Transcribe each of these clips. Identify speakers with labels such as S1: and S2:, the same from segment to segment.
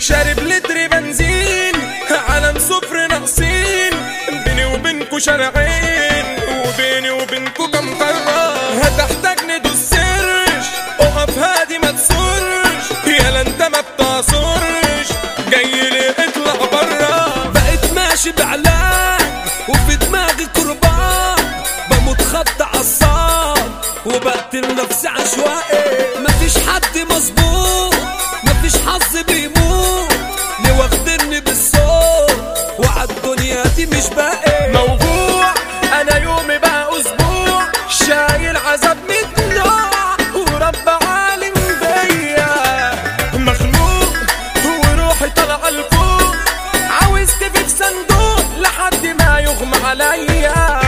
S1: شارب لتر بنزين علم صفر ناقصين بيني وبينكو شارعين وبيني وبينكو كم قارة هتحتاج ندوس سرش اقف هادي ما تسرش يالا انت ما بتعصرش جاي لي اطلع برا
S2: بقيت ماشي بعلاج وفي دماغي كربان بموت خط عصام وبقتل نفسي عشوائي مفيش حد مظبوط مفيش حظ بيموت ليه واخدني بالصوت وعالدنيا دي مش باقي
S1: موجوع انا يومي بقى اسبوع شايل عذاب من نوع ورب عالم بيا مخلوق وروحي طالعه لفوق عاوز تفي في صندوق لحد ما يغمى عليا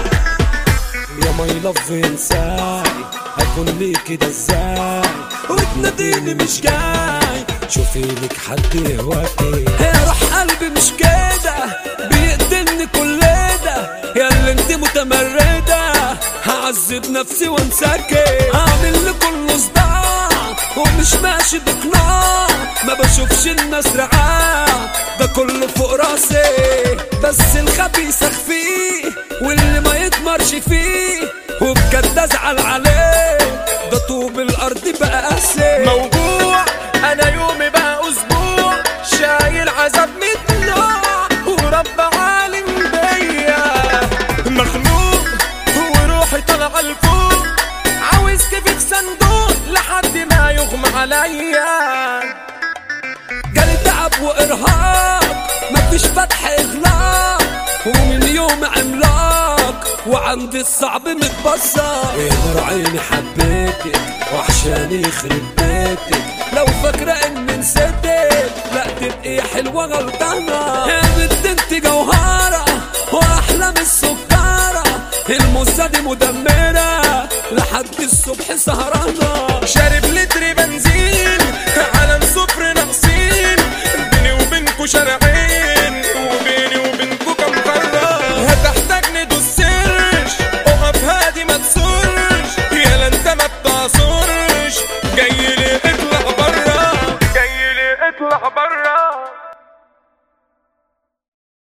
S2: يا ماي لاف انساي هكون ليه كده ازاي وتناديني مش جاي شوفي لك حد يهواكي يا روح قلبي مش كده بيقتلني كل ده يا اللي انت متمردة هعذب نفسي وانساكي هعمل لكل صداع ومش ماشي بقناع ما بشوفش الناس رعاع ده كله فوق راسي بس الخبيث اخفيه واللي ما يتمرش فيه وبجد ازعل عليه ده طوب الارض بقى قاسي
S1: موجوع انا يومي بقى اسبوع شايل عذاب من نوع ورب عالم بيا مخلوق وروحي طالعه لفوق عاوز تفي في صندوق لحد ما يغمى عليا
S2: جالي تعب وارهاق مفيش فتح اغلاق ومن يوم عملاق وعندي الصعب متبصر يا نور عيني حبيتك وحشاني يخرب بيتك لو فاكرة اني نسيتك لا تبقي حلوة غلطانة يا بنت انت جوهرة واحلى من السكرة الموسى دي مدمرة لحد الصبح سهرانة
S1: شارب لتر بنزين علم صفر ناقصين بيني وبينكو شارعين